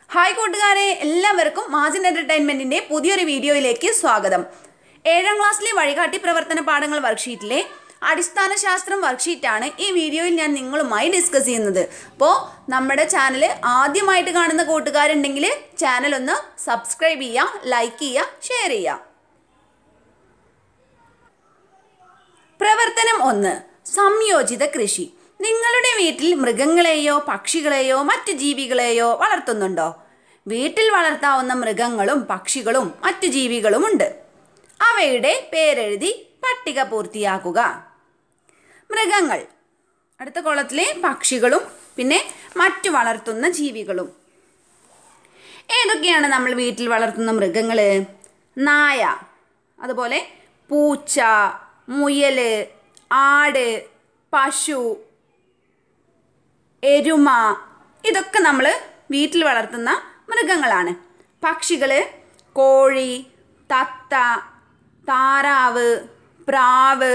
hi കൂട്ടുകാരെ എല്ലാവർക്കും മാജിൻ എന്റർടൈൻമെന്റിന്റെ പുതിയൊരു വീഡിയോയിലേക്ക് സ്വാഗതം ഏഴാം ക്ലാസ്സിലെ വഴികാട്ടി പ്രവർത്തന പാഠങ്ങൾ വർക്ക്ഷീറ്റിലെ അടിസ്ഥാന ശാസ്ത്രം വർക്ക്ഷീറ്റാണ് ഈ വീഡിയോയിൽ ഞാൻ നിങ്ങളുമായി ഡിസ്കസ് ചെയ്യുന്നത് അപ്പോൾ നമ്മുടെ ചാനൽ ആദ്യമായിട്ട് കാണുന്ന കൂട്ടുകാരുണ്ടെങ്കിൽ ചാനൽ ഒന്ന് സബ്സ്ക്രൈബ് ചെയ്യുക ലൈക്ക് ചെയ്യുക ഷെയർ ചെയ്യുക പ്രവർത്തനം ഒന്ന് സംയോജിത കൃഷി നിങ്ങളുടെ വീട്ടിൽ മൃഗങ്ങളെയോ പക്ഷികളെയോ മറ്റു ജീവികളെയോ വളർത്തുന്നുണ്ടോ വീട്ടിൽ വളർത്താവുന്ന മൃഗങ്ങളും പക്ഷികളും മറ്റു ജീവികളുമുണ്ട് അവയുടെ പേരെഴുതി പട്ടിക പൂർത്തിയാക്കുക മൃഗങ്ങൾ അടുത്ത കോളത്തിലെ പക്ഷികളും പിന്നെ മറ്റു വളർത്തുന്ന ജീവികളും ഏതൊക്കെയാണ് നമ്മൾ വീട്ടിൽ വളർത്തുന്ന മൃഗങ്ങൾ നായ അതുപോലെ പൂച്ച മുയൽ ആട് പശു എരുമ ഇതൊക്കെ നമ്മൾ വീട്ടിൽ വളർത്തുന്ന മൃഗങ്ങളാണ് പക്ഷികൾ കോഴി തത്ത താറാവ് പ്രാവ്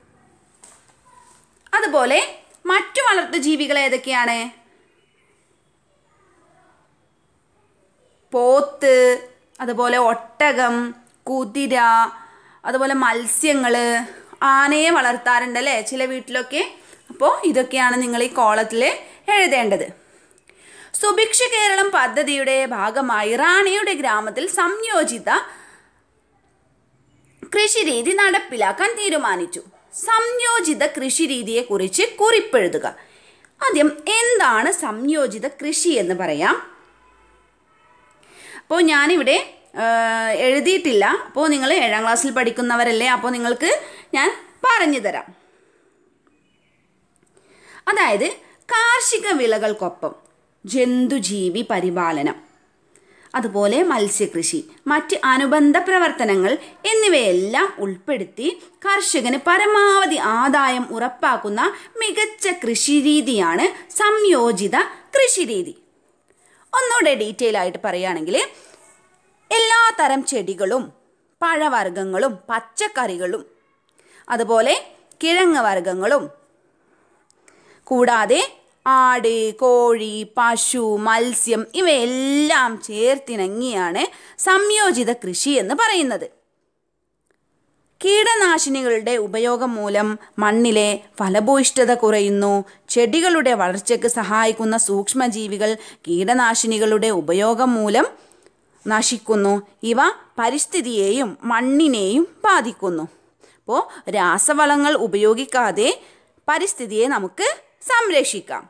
അതുപോലെ മറ്റു വളർത്തു ജീവികൾ ഏതൊക്കെയാണ് പോത്ത് അതുപോലെ ഒട്ടകം കുതിര അതുപോലെ മത്സ്യങ്ങൾ ആനയെ വളർത്താറുണ്ട് അല്ലേ ചില വീട്ടിലൊക്കെ അപ്പോൾ ഇതൊക്കെയാണ് നിങ്ങൾ ഈ കോളത്തിൽ എഴുതേണ്ടത് സുഭിക്ഷ കേരളം പദ്ധതിയുടെ ഭാഗമായി റാണിയുടെ ഗ്രാമത്തിൽ സംയോജിത കൃഷിരീതി നടപ്പിലാക്കാൻ തീരുമാനിച്ചു സംയോജിത കൃഷിരീതിയെക്കുറിച്ച് കുറിപ്പെഴുതുക ആദ്യം എന്താണ് സംയോജിത കൃഷി എന്ന് പറയാം അപ്പോൾ ഞാനിവിടെ ആ, എഴുതിയിട്ടില്ല അപ്പോൾ നിങ്ങൾ ഏഴാം ക്ലാസ്സിൽ പഠിക്കുന്നവരല്ലേ അപ്പോൾ നിങ്ങൾക്ക് ഞാൻ പറഞ്ഞു തരാം അതായത് കാർഷിക വിളകൾക്കൊപ്പം ജന്തുജീവി പരിപാലനം അതുപോലെ മത്സ്യകൃഷി മറ്റ് അനുബന്ധ പ്രവർത്തനങ്ങൾ എന്നിവയെല്ലാം ഉൾപ്പെടുത്തി കർഷകന് പരമാവധി ആദായം ഉറപ്പാക്കുന്ന മികച്ച കൃഷിരീതിയാണ് സംയോജിത കൃഷിരീതി ഒന്നുകൂടെ ഡീറ്റെയിൽ ആയിട്ട് പറയുകയാണെങ്കിൽ എല്ലാ തരം ചെടികളും പഴവർഗ്ഗങ്ങളും പച്ചക്കറികളും അതുപോലെ കിഴങ്ങ് വർഗ്ഗങ്ങളും കൂടാതെ ആട് കോഴി പശു മത്സ്യം ഇവയെല്ലാം ചേർത്തിണങ്ങിയാണ് സംയോജിത കൃഷി എന്ന് പറയുന്നത് കീടനാശിനികളുടെ ഉപയോഗം മൂലം മണ്ണിലെ ഫലഭൂയിഷ്ഠത കുറയുന്നു ചെടികളുടെ വളർച്ചയ്ക്ക് സഹായിക്കുന്ന സൂക്ഷ്മജീവികൾ കീടനാശിനികളുടെ ഉപയോഗം മൂലം നശിക്കുന്നു ഇവ പരിസ്ഥിതിയെയും മണ്ണിനെയും ബാധിക്കുന്നു അപ്പോൾ രാസവളങ്ങൾ ഉപയോഗിക്കാതെ പരിസ്ഥിതിയെ നമുക്ക് സംരക്ഷിക്കാം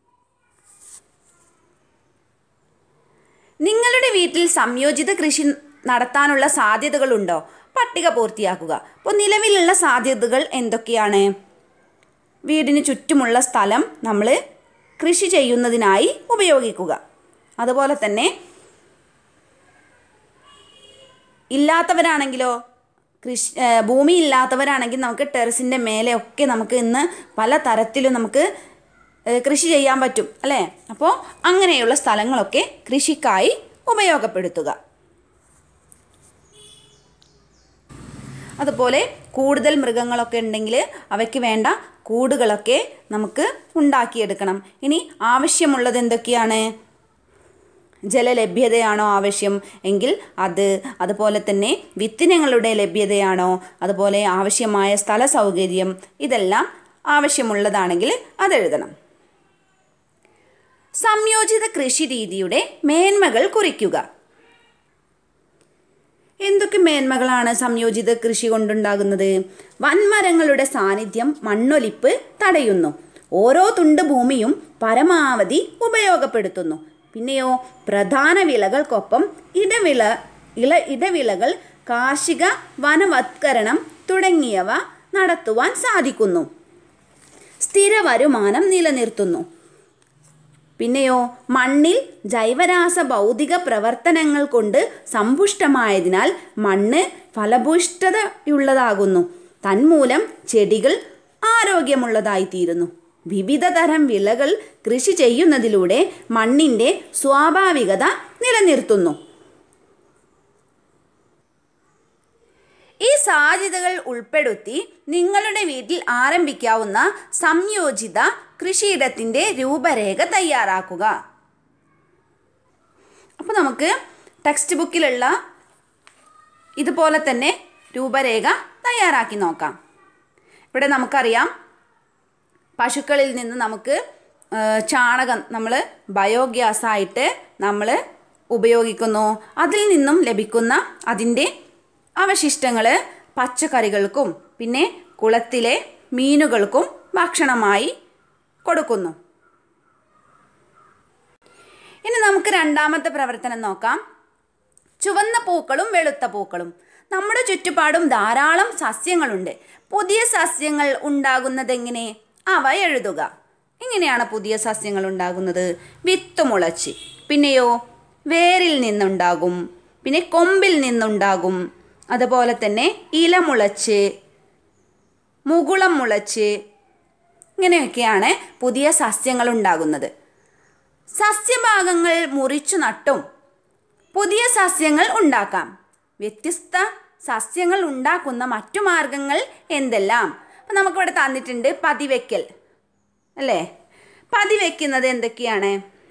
നിങ്ങളുടെ വീട്ടിൽ സംയോജിത കൃഷി നടത്താനുള്ള സാധ്യതകളുണ്ടോ പട്ടിക പൂർത്തിയാക്കുക അപ്പോൾ നിലവിലുള്ള സാധ്യതകൾ എന്തൊക്കെയാണ് വീടിന് ചുറ്റുമുള്ള സ്ഥലം നമ്മൾ കൃഷി ചെയ്യുന്നതിനായി ഉപയോഗിക്കുക അതുപോലെ തന്നെ ഇല്ലാത്തവരാണെങ്കിലോ കൃഷി ഏ, ഭൂമി ഇല്ലാത്തവരാണെങ്കിൽ നമുക്ക് ടെറസിൻ്റെ മേലെ ഒക്കെ നമുക്ക് ഇന്ന് പല തരത്തിലും നമുക്ക് ഏ, കൃഷി ചെയ്യാൻ പറ്റും അല്ലേ അപ്പോൾ അങ്ങനെയുള്ള സ്ഥലങ്ങളൊക്കെ കൃഷിക്കായി ഉപയോഗപ്പെടുത്തുക അതുപോലെ കൂടുതൽ മൃഗങ്ങളൊക്കെ ഉണ്ടെങ്കിൽ അവയ്ക്ക് വേണ്ട കൂടുകളൊക്കെ നമുക്ക് ഉണ്ടാക്കിയെടുക്കണം ഇനി ആവശ്യമുള്ളത് എന്തൊക്കെയാണ് ജലലഭ്യതയാണോ ആവശ്യം എങ്കിൽ അത് അതുപോലെ തന്നെ വിത്തിനങ്ങളുടെ ലഭ്യതയാണോ അതുപോലെ ആവശ്യമായ സ്ഥല സൗകര്യം ഇതെല്ലാം ആവശ്യമുള്ളതാണെങ്കിൽ അതെഴുതണം സംയോജിത കൃഷി രീതിയുടെ മേന്മകൾ കുറിക്കുക എന്തൊക്കെ മേന്മകളാണ് സംയോജിത കൃഷി കൊണ്ടുണ്ടാകുന്നത് വൻമരങ്ങളുടെ സാന്നിധ്യം മണ്ണൊലിപ്പ് തടയുന്നു ഓരോ തുണ്ട് ഭൂമിയും പരമാവധി ഉപയോഗപ്പെടുത്തുന്നു പിന്നെയോ പ്രധാന വിളകൾക്കൊപ്പം ഇടവിള ഇള ഇടവിളകൾ കാർഷിക വനവത്കരണം തുടങ്ങിയവ നടത്തുവാൻ സാധിക്കുന്നു സ്ഥിര വരുമാനം നിലനിർത്തുന്നു പിന്നെയോ മണ്ണിൽ ജൈവരാസ ഭൗതിക പ്രവർത്തനങ്ങൾ കൊണ്ട് സമ്പുഷ്ടമായതിനാൽ മണ്ണ് ഫലഭൂഷ്ഠതയുള്ളതാകുന്നു തന്മൂലം ചെടികൾ ആരോഗ്യമുള്ളതായിത്തീരുന്നു വിവിധ തരം വിളകൾ കൃഷി ചെയ്യുന്നതിലൂടെ മണ്ണിൻ്റെ സ്വാഭാവികത നിലനിർത്തുന്നു ഈ സാധ്യതകൾ ഉൾപ്പെടുത്തി നിങ്ങളുടെ വീട്ടിൽ ആരംഭിക്കാവുന്ന സംയോജിത കൃഷിയിടത്തിൻ്റെ രൂപരേഖ തയ്യാറാക്കുക അപ്പോൾ നമുക്ക് ടെക്സ്റ്റ് ബുക്കിലുള്ള ഇതുപോലെ തന്നെ രൂപരേഖ തയ്യാറാക്കി നോക്കാം ഇവിടെ നമുക്കറിയാം പശുക്കളിൽ നിന്ന് നമുക്ക് ആ, ചാണകം നമ്മൾ ബയോഗ്യാസ് ആയിട്ട് നമ്മൾ ഉപയോഗിക്കുന്നു അതിൽ നിന്നും ലഭിക്കുന്ന അതിൻ്റെ അവശിഷ്ടങ്ങൾ പച്ചക്കറികൾക്കും പിന്നെ കുളത്തിലെ മീനുകൾക്കും ഭക്ഷണമായി കൊടുക്കുന്നു ഇനി നമുക്ക് രണ്ടാമത്തെ പ്രവർത്തനം നോക്കാം ചുവന്ന പൂക്കളും വെളുത്ത പൂക്കളും നമ്മുടെ ചുറ്റുപാടും ധാരാളം സസ്യങ്ങളുണ്ട് പുതിയ സസ്യങ്ങൾ ഉണ്ടാകുന്നതെങ്ങനെ അവ എഴുതുക എങ്ങനെയാണ് പുതിയ സസ്യങ്ങൾ ഉണ്ടാകുന്നത് വിത്ത് മുളച്ച് പിന്നെയോ വേരിൽ നിന്നുണ്ടാകും പിന്നെ കൊമ്പിൽ നിന്നുണ്ടാകും അതുപോലെ തന്നെ ഇല മുളച്ച് മുകുളം മുളച്ച് ഇങ്ങനെയൊക്കെയാണ് പുതിയ സസ്യങ്ങൾ ഉണ്ടാകുന്നത് സസ്യഭാഗങ്ങൾ മുറിച്ചു നട്ടും പുതിയ സസ്യങ്ങൾ ഉണ്ടാക്കാം വ്യത്യസ്ത സസ്യങ്ങൾ ഉണ്ടാക്കുന്ന മറ്റു മാർഗങ്ങൾ എന്തെല്ലാം അപ്പം നമുക്കിവിടെ തന്നിട്ടുണ്ട് പതിവെക്കൽ അല്ലേ പതിവെക്കുന്നത് എന്തൊക്കെയാണ്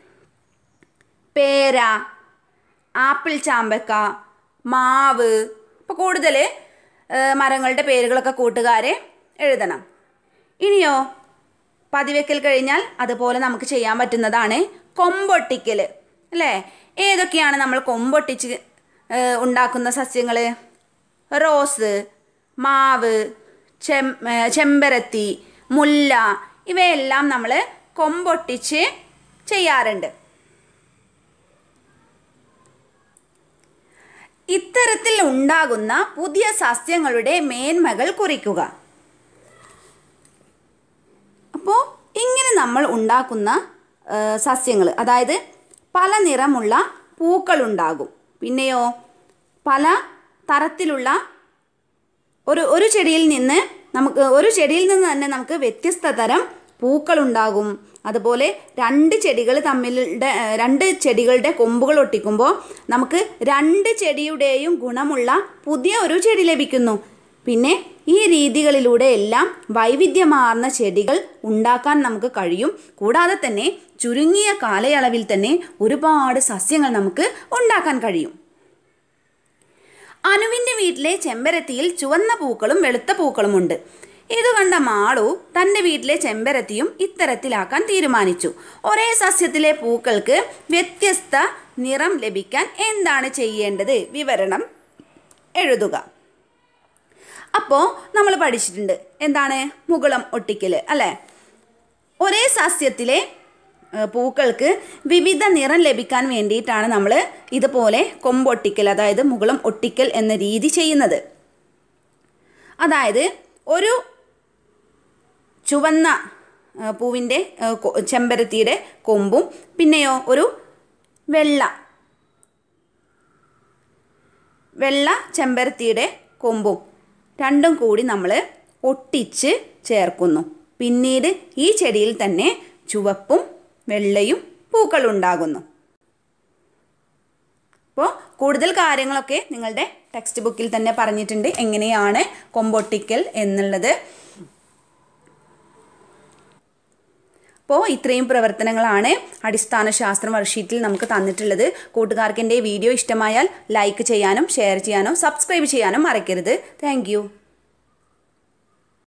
പേര ആപ്പിൾ ചാമ്പക്ക മാവ് ഇപ്പോൾ കൂടുതൽ മരങ്ങളുടെ പേരുകളൊക്കെ കൂട്ടുകാരെ എഴുതണം ഇനിയോ പതിവെക്കൽ കഴിഞ്ഞാൽ അതുപോലെ നമുക്ക് ചെയ്യാൻ പറ്റുന്നതാണ് കൊമ്പൊട്ടിക്കൽ അല്ലേ ഏതൊക്കെയാണ് നമ്മൾ കൊമ്പൊട്ടിച്ച് ഏഹ്, ഉണ്ടാക്കുന്ന സസ്യങ്ങൾ റോസ് മാവ് ചെം ഏഹ്, ചെമ്പരത്തി മുല്ല ഇവയെല്ലാം നമ്മൾ കൊമ്പൊട്ടിച്ച് ചെയ്യാറുണ്ട് ഇത്തരത്തിൽ ഉണ്ടാകുന്ന പുതിയ സസ്യങ്ങളുടെ മേന്മകൾ കുറിക്കുക അപ്പോൾ ഇങ്ങനെ നമ്മൾ ഉണ്ടാക്കുന്ന സസ്യങ്ങൾ അതായത് പല നിറമുള്ള പൂക്കളുണ്ടാകും പിന്നെയോ പല തരത്തിലുള്ള ഒരു ഒരു ചെടിയിൽ നിന്ന് നമുക്ക് ഒരു ചെടിയിൽ നിന്ന് തന്നെ നമുക്ക് വ്യത്യസ്ത തരം പൂക്കളുണ്ടാകും അതുപോലെ രണ്ട് ചെടികൾ തമ്മിലുള്ള ഏഹ്, രണ്ട് ചെടികളുടെ കൊമ്പുകൾ ഒട്ടിക്കുമ്പോൾ നമുക്ക് രണ്ട് ചെടിയുടെയും ഗുണമുള്ള പുതിയ ഒരു ചെടി ലഭിക്കുന്നു പിന്നെ ഈ രീതികളിലൂടെ എല്ലാം വൈവിധ്യമാർന്ന ചെടികൾ ഉണ്ടാക്കാൻ നമുക്ക് കഴിയും കൂടാതെ തന്നെ ചുരുങ്ങിയ കാലയളവിൽ തന്നെ ഒരുപാട് സസ്യങ്ങൾ നമുക്ക് ഉണ്ടാക്കാൻ കഴിയും അനുവിന്റെ വീട്ടിലെ ചെമ്പരത്തിയിൽ ചുവന്ന പൂക്കളും വെളുത്ത പൂക്കളുമുണ്ട് ഇത് കണ്ട മാളു തന്റെ വീട്ടിലെ ചെമ്പരത്തിയും ഇത്തരത്തിലാക്കാൻ തീരുമാനിച്ചു ഒരേ സസ്യത്തിലെ പൂക്കൾക്ക് വ്യത്യസ്ത നിറം ലഭിക്കാൻ എന്താണ് ചെയ്യേണ്ടത് വിവരണം എഴുതുക അപ്പോൾ നമ്മൾ പഠിച്ചിട്ടുണ്ട് എന്താണ് മുകുളം ഒട്ടിക്കൽ അല്ലേ ഒരേ സസ്യത്തിലെ ഏഹ്, പൂക്കൾക്ക് വിവിധ നിറം ലഭിക്കാൻ വേണ്ടിയിട്ടാണ് നമ്മൾ ഇതുപോലെ കൊമ്പൊട്ടിക്കൽ അതായത് മുകുളം ഒട്ടിക്കൽ എന്ന രീതി ചെയ്യുന്നത് അതായത് ഒരു ചുവന്ന ഏഹ്, പൂവിൻ്റെ ഏഹ്, കൊ- ചെമ്പരത്തിയുടെ കൊമ്പും പിന്നെയോ ഒരു വെള്ള വെള്ള ചെമ്പരത്തിയുടെ കൊമ്പും രണ്ടും കൂടി നമ്മൾ ഒട്ടിച്ച് ചേർക്കുന്നു പിന്നീട് ഈ ചെടിയിൽ തന്നെ ചുവപ്പും വെള്ളയും പൂക്കളുണ്ടാകുന്നു അപ്പോൾ കൂടുതൽ കാര്യങ്ങളൊക്കെ നിങ്ങളുടെ ടെക്സ്റ്റ് ബുക്കിൽ തന്നെ പറഞ്ഞിട്ടുണ്ട് എങ്ങനെയാണ് കൊമ്പൊട്ടിക്കൽ എന്നുള്ളത് അപ്പോൾ ഇത്രയും പ്രവർത്തനങ്ങളാണ് അടിസ്ഥാന ശാസ്ത്രം വർക്ക്ഷീറ്റിൽ നമുക്ക് തന്നിട്ടുള്ളത് കൂട്ടുകാർക്ക് എൻ്റെ വീഡിയോ ഇഷ്ടമായാൽ ലൈക്ക് ചെയ്യാനും ഷെയർ ചെയ്യാനും സബ്സ്ക്രൈബ് ചെയ്യാനും മറക്കരുത് താങ്ക്